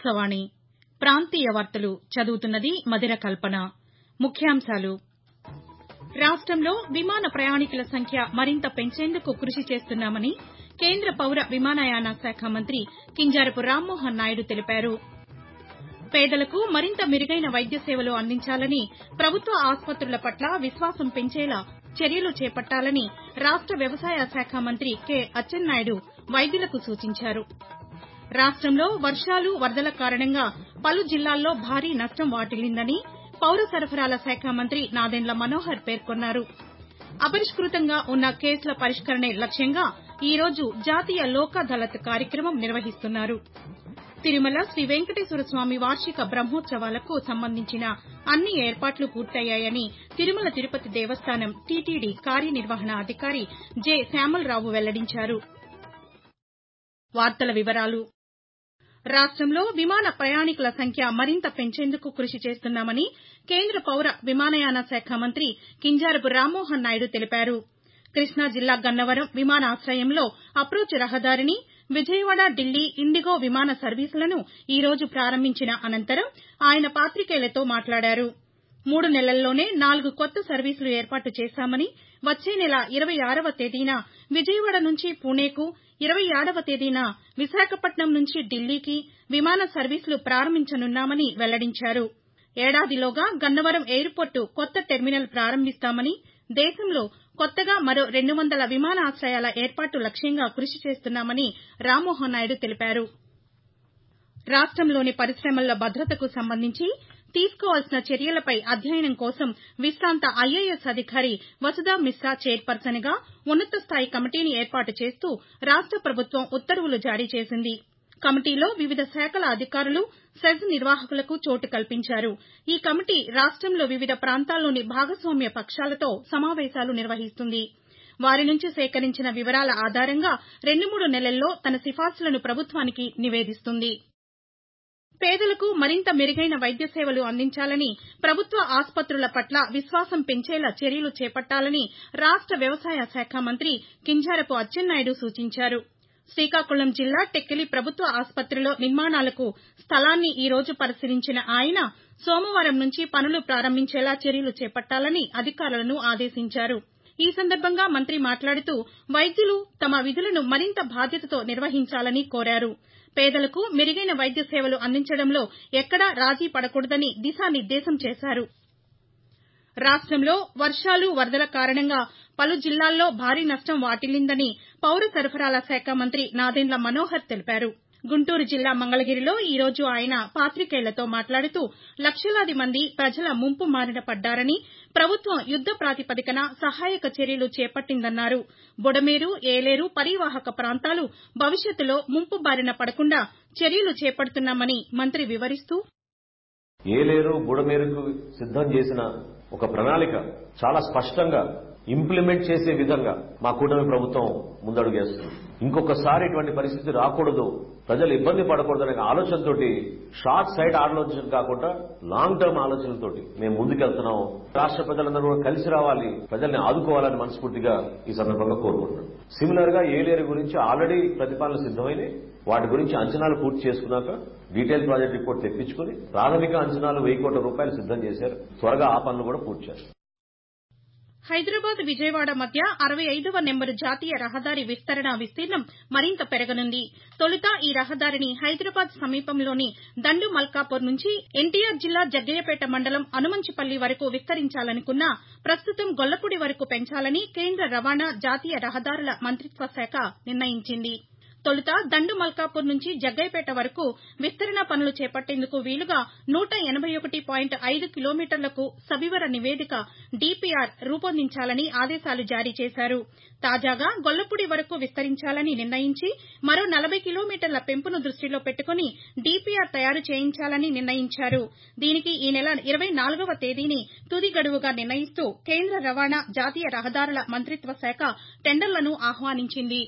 ఆకాశవాణి ప్రాంతీయ వార్తలు చదువుతున్నది మధిర కల్పన ముఖ్యాంశాలు రాష్టంలో విమాన ప్రయాణికుల సంఖ్య మరింత పెంచేందుకు కృషి చేస్తున్నామని కేంద్ర పౌర విమానయాన శాఖ మంత్రి కింజరాపు రామ్మోహన్ నాయుడు తెలిపారు పేదలకు మరింత మెరుగైన వైద్య సేవలు అందించాలని ప్రభుత్వ ఆస్పత్రుల పట్ల విశ్వాసం పెంచేలా చర్యలు చేపట్టాలని రాష్ట వ్యవసాయ శాఖ మంత్రి కె అచ్చెన్నాయుడు వైద్యులకు సూచించారు రాష్టంలో వర్షాలు వరదల కారణంగా పలు జిల్లాల్లో భారీ నష్టం వాటిల్లిందని పౌర సరఫరాల శాఖ మంత్రి నాదెండ్ల మనోహర్ పేర్కొన్నారు అపరిష్కృతంగా ఉన్న కేసుల పరిష్కరణే లక్ష్యంగా ఈ రోజు జాతీయ లోక్ అదాలత్ కార్యక్రమం నిర్వహిస్తున్నారు తిరుమల శ్రీ వెంకటేశ్వర స్వామి వార్షిక బ్రహ్మోత్సవాలకు సంబంధించిన అన్ని ఏర్పాట్లు పూర్తయ్యాయని తిరుమల తిరుపతి దేవస్థానం టీటీడీ కార్యనిర్వహణ అధికారి జె శ్యామలరావు వెల్లడించారు రాష్టంలో విమాన ప్రయాణికుల సంఖ్య మరింత పెంచేందుకు కృషి చేస్తున్నామని కేంద్ర పౌర విమానయాన శాఖ మంత్రి కింజరాపు రామ్మోహన్ నాయుడు తెలిపారు కృష్ణా జిల్లా గన్నవరం విమానాశయంలో అప్రోచ్ రహదారిని విజయవాడ ఢిల్లీ ఇండిగో విమాన సర్వీసులను ఈ రోజు ప్రారంభించిన అనంతరం ఆయన పాతికేయులతో మాట్లాడారు మూడు నెలల్లోనే నాలుగు కొత్త సర్వీసులు ఏర్పాటు చేశామని వచ్చే నెల ఇరవై ఆరవ తేదీన విజయవాడ నుంచి పూణేకు ఇరవై ఏడవ తేదీన విశాఖపట్నం నుంచి ఢిల్లీకి విమాన సర్వీసులు ప్రారంభించనున్నామని వెల్లడించారు ఏడాదిలోగా గన్నవరం ఎయిర్పోర్టు కొత్త టెర్మినల్ ప్రారంభిస్తామని దేశంలో కొత్తగా మరో రెండు వందల విమానాశయాల ఏర్పాటు లక్ష్యంగా కృషి చేస్తున్నామని రామ్మోహన్ నాయుడు తెలిపారు రాష్టంలోని పరిశమల్లో భద్రతకు సంబంధించి తీసుకోవాల్సిన చర్యలపై అధ్యయనం కోసం విశాంత ఐఏఎస్ అధికారి వసుదా మిశ్రా చైర్పర్సన్ గా ఉన్నత స్థాయి కమిటీని ఏర్పాటు చేస్తూ రాష్ట ప్రభుత్వం ఉత్తర్వులు జారీ చేసింది కమిటీలో వివిధ శాఖల అధికారులు సెజ్ నిర్వాహకులకు చోటు కల్పించారు ఈ కమిటీ రాష్టంలో వివిధ ప్రాంతాల్లోని భాగస్వామ్య పక్షాలతో సమావేశాలు నిర్వహిస్తుంది వారి నుంచి సేకరించిన వివరాల ఆధారంగా రెండు మూడు నెలల్లో తన సిఫార్సులను ప్రభుత్వానికి నివేదిస్తుంది పేదలకు మరింత మెరుగైన వైద్య సేవలు అందించాలని ప్రభుత్వ ఆస్పత్రుల పట్ల విశ్వాసం పెంచేలా చర్యలు చేపట్టాలని రాష్ట వ్యవసాయ శాఖ మంత్రి కింజరాపు అచ్చెన్నాయుడు సూచించారు శ్రీకాకుళం జిల్లా టెక్కిలి ప్రభుత్వ ఆస్పత్రిలో నిర్మాణాలకు స్థలాన్ని ఈ రోజు పరిశీలించిన ఆయన సోమవారం నుంచి పనులు ప్రారంభించేలా చర్యలు చేపట్టాలని అధికారులను ఆదేశించారు ఈ సందర్భంగా మంత్రి మాట్లాడుతూ వైద్యులు తమ విధులను మరింత బాధ్యతతో నిర్వహించాలని కోరారు పేదలకు మెరుగైన వైద్య సేవలు అందించడంలో ఎక్కడా రాజీ పడకూడదని దిశానిర్దేశం చేశారు రాష్టంలో వర్షాలు వరదల కారణంగా పలు జిల్లాల్లో భారీ నష్టం వాటిల్లిందని పౌర సరఫరాల శాఖ మంత్రి నాదెండ్ల మనోహర్ తెలిపారు గుంటూరు జిల్లా మంగళగిరిలో ఈ రోజు ఆయన పాతికేయులతో మాట్లాడుతూ లక్షలాది మంది ప్రజల ముంపు బారిన పడ్డారని ప్రభుత్వం యుద్ద ప్రాతిపదికన సహాయక చర్యలు చేపట్టిందన్నారు బుడమేరు ఏలేరు పరీవాహక ప్రాంతాలు భవిష్యత్తులో ముంపు బారిన పడకుండా చర్యలు చేపడుతున్నామని మంత్రి వివరిస్తూ ఏలేరు బుడమేరుకు సిద్దం చేసిన ఒక ప్రణాళిక చాలా స్పష్టంగా ఇంప్లిమెంట్ చేసే విధంగా మా కూటమి ప్రభుత్వం ముందడుగేస్తుంది ఇంకొకసారి ఇటువంటి పరిస్థితి రాకూడదు ప్రజలు ఇబ్బంది పడకూడదనే ఆలోచనతోటి షార్ట్ సైడ్ ఆలోచన కాకుండా లాంగ్ టర్మ్ ఆలోచనలతోటి మేము ముందుకెళ్తున్నాం రాష్ట్ర ప్రజలందరూ కూడా కలిసి రావాలి ప్రజల్ని ఆదుకోవాలని మనస్ఫూర్తిగా ఈ సందర్భంగా కోరుకుంటున్నాం సిమిలర్ గా ఏలేరు గురించి ఆల్రెడీ ప్రతిపాదన సిద్దమైనాయి వాటి గురించి అంచనాలు పూర్తి చేసుకున్నాక డీటెయిల్ ప్రాజెక్ట్ రిపోర్ట్ తెప్పించుకుని ప్రాథమిక అంచనాలు వెయ్యి కోట్ల రూపాయలు సిద్దం చేశారు త్వరగా ఆ పనులు కూడా పూర్తి చేస్తారు హైదరాబాద్ విజయవాడ మధ్య అరవై ఐదవ నెంబరు జాతీయ రహదారి విస్తరణ విస్తీర్ణం మరింత పెరగనుంది తొలుత ఈ రహదారిని హైదరాబాద్ సమీపంలోని దండు మల్కాపూర్ నుంచి ఎన్టీఆర్ జిల్లా జగ్గయ్యపేట మండలం అనుమంచిపల్లి వరకు విస్తరించాలనుకున్నా ప్రస్తుతం గొల్లపూడి వరకు పెంచాలని కేంద్ర రవాణా జాతీయ రహదారుల మంతిత్వ శాఖ నిర్ణయించింది తొలుత దండు మల్కాపూర్ నుంచి జగ్గయ్యపేట వరకు విస్తరణ పనులు చేపట్టేందుకు వీలుగా నూట ఎనబై ఒకటి పాయింట్ ఐదు కిలోమీటర్లకు సవివర నివేదిక డీపీఆర్ రూపొందించాలని ఆదేశాలు జారీ చేశారు తాజాగా గొల్లపూడి వరకు విస్తరించాలని నిర్ణయించి మరో నలభై కిలోమీటర్ల పెంపును దృష్టిలో పెట్టుకుని డీపీఆర్ తయారు చేయించాలని నిర్ణయించారు దీనికి ఈ నెల ఇరవై నాలుగవ తేదీని తుది గడువుగా నిర్ణయిస్తూ కేంద్ర రవాణా జాతీయ రహదారుల మంతిత్వ శాఖ టెండర్లను ఆహ్వానించింది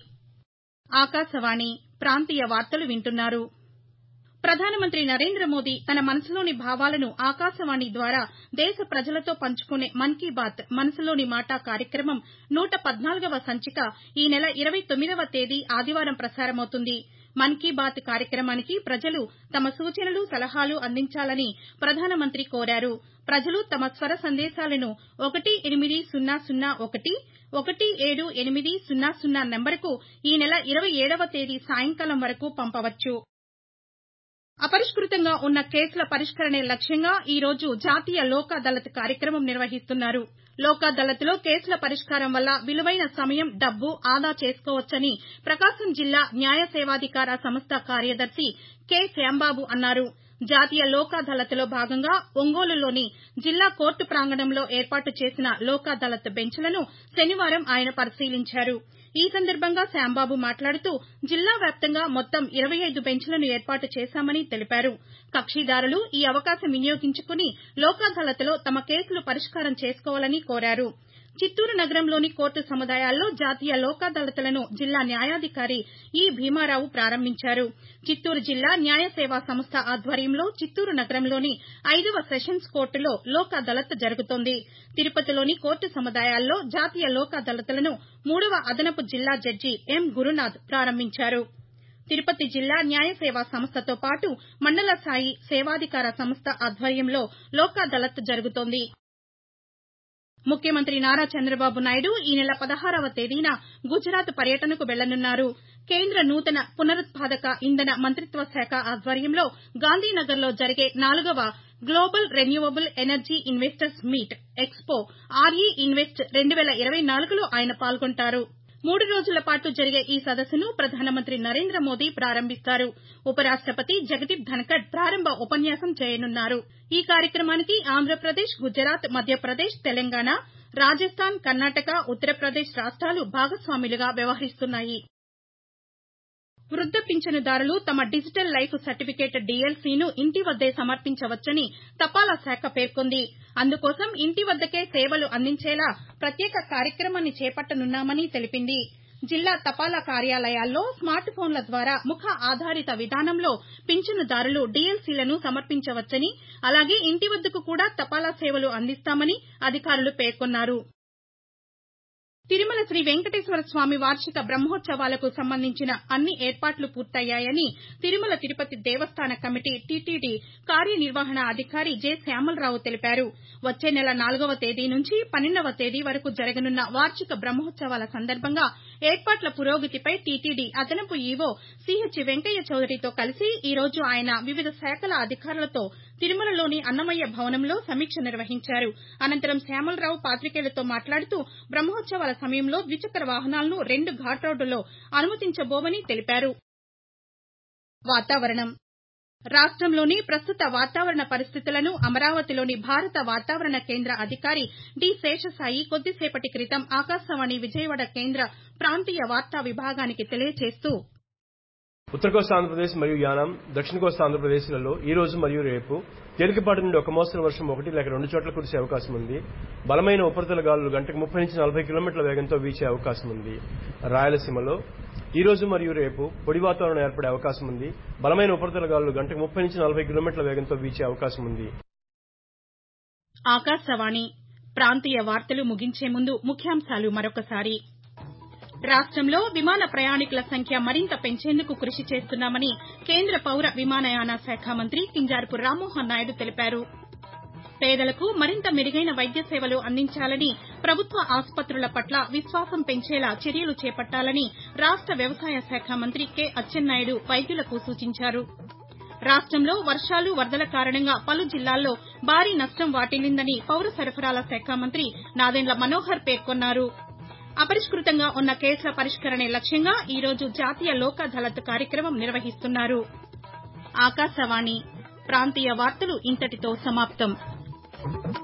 ఆకాశవాణి ప్రాంతీయ వార్తలు వింటున్నారు ప్రధానమంత్రి నరేంద్ర మోదీ తన మనసులోని భావాలను ఆకాశవాణి ద్వారా దేశ ప్రజలతో పంచుకునే మన్ కీ బాత్ మనసులోని మాట కార్యక్రమం నూట పద్నాలుగవ సంచిక ఈ నెల ఇరవై తొమ్మిదవ తేదీ ఆదివారం ప్రసారమవుతుంది మన్ కీ బాత్ కార్యక్రమానికి ప్రజలు తమ సూచనలు సలహాలు అందించాలని ప్రధానమంత్రి కోరారు ప్రజలు తమ స్వర సందేశాలను ఒకటి ఎనిమిది సున్నా సున్నా ఒకటి ఒకటి ఏడు ఎనిమిది సున్నా సున్నా నెంబరుకు ఈ నెల ఇరవై ఏడవ తేదీ సాయంకాలం వరకు పంపవచ్చు అపరిష్కృతంగా ఉన్న కేసుల పరిష్కరణే లక్ష్యంగా ఈ రోజు జాతీయ లోక్ అదాలత్ కార్యక్రమం నిర్వహిస్తున్నారు లోక్ అదాలత్లో కేసుల పరిష్కారం వల్ల విలువైన సమయం డబ్బు ఆదా చేసుకోవచ్చని ప్రకాశం జిల్లా న్యాయ సేవాధికార సంస్థ కార్యదర్శి కె శ్యాంబాబు అన్నారు జాతీయ లోక్ అదాలత్లో భాగంగా ఒంగోలులోని జిల్లా కోర్టు ప్రాంగణంలో ఏర్పాటు చేసిన లోక్ అదాలత్ బెంచ్లను శనివారం ఆయన పరిశీలించారు ఈ సందర్భంగా శ్యాంబాబు మాట్లాడుతూ జిల్లా వ్యాప్తంగా మొత్తం ఇరవై ఐదు బెంచ్లను ఏర్పాటు చేశామని తెలిపారు కక్షిదారులు ఈ అవకాశం వినియోగించుకుని లోక్ అదాలత్లో తమ కేసులు పరిష్కారం చేసుకోవాలని కోరారు చిత్తూరు నగరంలోని కోర్టు సముదాయాల్లో జాతీయ లోక్ అదాలత్లను జిల్లా న్యాయాధికారి ఈ భీమారావు ప్రారంభించారు చిత్తూరు జిల్లా న్యాయ సేవా సంస్థ ఆధ్వర్యంలో చిత్తూరు నగరంలోని ఐదవ సెషన్స్ కోర్టులో లోక్ అదాలత్ జరుగుతోంది తిరుపతిలోని కోర్టు సముదాయాల్లో జాతీయ లోక్ అదాలత్లను మూడవ అదనపు జిల్లా జడ్జి ఎం గురునాథ్ ప్రారంభించారు తిరుపతి జిల్లా న్యాయ సేవా సంస్థతో పాటు మండల స్థాయి సేవాధికార సంస్థ ఆధ్వర్యంలో లోక్ అదాలత్ జరుగుతోంది ముఖ్యమంత్రి నారా చంద్రబాబు నాయుడు ఈ నెల పదహారవ తేదీన గుజరాత్ పర్యటనకు వెళ్లనున్నారు కేంద్ర నూతన పునరుత్పాదక ఇంధన మంత్రిత్వ శాఖ ఆధ్వర్యంలో గాంధీనగర్లో జరిగే నాలుగవ global renewable energy investors meet expo RE invest రెండు వేల ఇరవై నాలుగులో ఆయన పాల్గొంటారు మూడు రోజుల పాటు జరిగే ఈ సదస్సును ప్రధానమంత్రి నరేంద్ర మోదీ ప్రారంభిస్తారు ఉపరాష్టపతి జగదీప్ ధన్కడ్ ప్రారంభ ఉపన్యాసం చేయనున్నారు ఈ కార్యక్రమానికి ఆంధ్రప్రదేశ్ గుజరాత్ మధ్యప్రదేశ్ తెలంగాణ రాజస్థాన్ కర్ణాటక ఉత్తరప్రదేశ్ రాష్ట్రాలు భాగస్వాములుగా వ్యవహరిస్తున్నాయి వృద్ద పింఛనుదారులు తమ డిజిటల్ లైఫ్ సర్టిఫికేట్ డీఎల్సీను ఇంటి వద్దే సమర్పించవచ్చని తపాలా శాఖ పేర్కొంది అందుకోసం ఇంటి వద్దకే సేవలు అందించేలా ప్రత్యేక కార్యక్రమాన్ని చేపట్టనున్నామని తెలిపింది జిల్లా తపాలా కార్యాలయాల్లో స్మార్ట్ ఫోన్ల ద్వారా ముఖ ఆధారిత విధానంలో పింఛనుదారులు డీఎల్సీలను సమర్పించవచ్చని అలాగే ఇంటి వద్దకు కూడా తపాలా సేవలు అందిస్తామని అధికారులు పేర్కొన్నారు తిరుమల శ్రీ వెంకటేశ్వర స్వామి వార్షిక బ్రహ్మోత్సవాలకు సంబంధించిన అన్ని ఏర్పాట్లు పూర్తయ్యాయని తిరుమల తిరుపతి దేవస్థాన కమిటీ టీటీడీ కార్యనిర్వహణ అధికారి జె శ్యామలరావు తెలిపారు వచ్చే నెల నాలుగవ తేదీ నుంచి పన్నెండవ తేదీ వరకు జరగనున్న వార్షిక బ్రహ్మోత్సవాల సందర్భంగా ఏర్పాట్ల పురోగతిపై టీటీడీ అదనపు ఈవో సిహెచ్ వెంకయ్య చౌదరితో కలిసి ఈ రోజు ఆయన వివిధ శాఖల అధికారులతో తిరుమలలోని అన్నమయ్య భవనంలో సమీక్ష నిర్వహించారు అనంతరం శ్యామలరావు పాతికేయులతో మాట్లాడుతూ బ్రహ్మోత్సవాల సమయంలో ద్విచక్ర వాహనాలను రెండు ఘాట్ రోడ్డులో అనుమతించబోమని తెలిపారు వాతావరణం రాష్టంలోని ప్రస్తుత వాతావరణ పరిస్థితులను అమరావతిలోని భారత వాతావరణ కేంద్ర అధికారి డి శేషసాయి కొద్దిసేపటి క్రితం ఆకాశవాణి విజయవాడ కేంద్ర ప్రాంతీయ వార్తా విభాగానికి తెలియజేస్తూ ఉత్తర కోస్తా ఆంధ్రప్రదేశ్ మరియు యానాం దక్షిణ కోస్తా ఆంధ్రప్రదేశ్లలో ఈ రోజు మరియు రేపు తేలికపాటి నుండి ఒక మోస్తరు వర్షం ఒకటి లేక రెండు చోట్ల కురిసే అవకాశం ఉంది బలమైన ఉపరితల గాలులు గంటకు ముప్పై నుంచి నలభై కిలోమీటర్ల వేగంతో వీచే అవకాశం ఉంది రాయలసీమలో ఈ రోజు మరియు రేపు పొడి వాతావరణం ఏర్పడే అవకాశం ఉంది బలమైన ఉపరితల గాలులు గంటకు ముప్పై నుంచి నలభై కిలోమీటర్ల వేగంతో వీచే అవకాశం ఉంది ఆకాశవాణి ప్రాంతీయ వార్తలు ముగించే ముందు ముఖ్యాంశాలు మరొకసారి రాష్టంలో విమాన ప్రయాణికుల సంఖ్య మరింత పెంచేందుకు కృషి చేస్తున్నామని కేంద్ర పౌర విమానయాన శాఖ మంత్రి కింజారపు రామ్మోహన్ నాయుడు తెలిపారు పేదలకు మరింత మెరుగైన వైద్య సేవలు అందించాలని ప్రభుత్వ ఆసుపత్రుల పట్ల విశ్వాసం పెంచేలా చర్యలు చేపట్టాలని రాష్ట వ్యవసాయ శాఖ మంత్రి కె అచ్చెన్నాయుడు వైద్యులకు సూచించారు రాష్టంలో వర్షాలు వరదల కారణంగా పలు జిల్లాల్లో భారీ నష్టం వాటిల్లిందని పౌర సరఫరాల శాఖ మంత్రి నాదెండ్ల మనోహర్ పేర్కొన్నారు అపరిష్కృతంగా ఉన్న కేసుల పరిష్కరణే లక్ష్యంగా ఈ రోజు జాతీయ లోక్ అదాలత్ కార్యక్రమం నిర్వహిస్తున్నారు ఆకాశవాణి ప్రాంతీయ వార్తలు ఇంతటితో సమాప్తం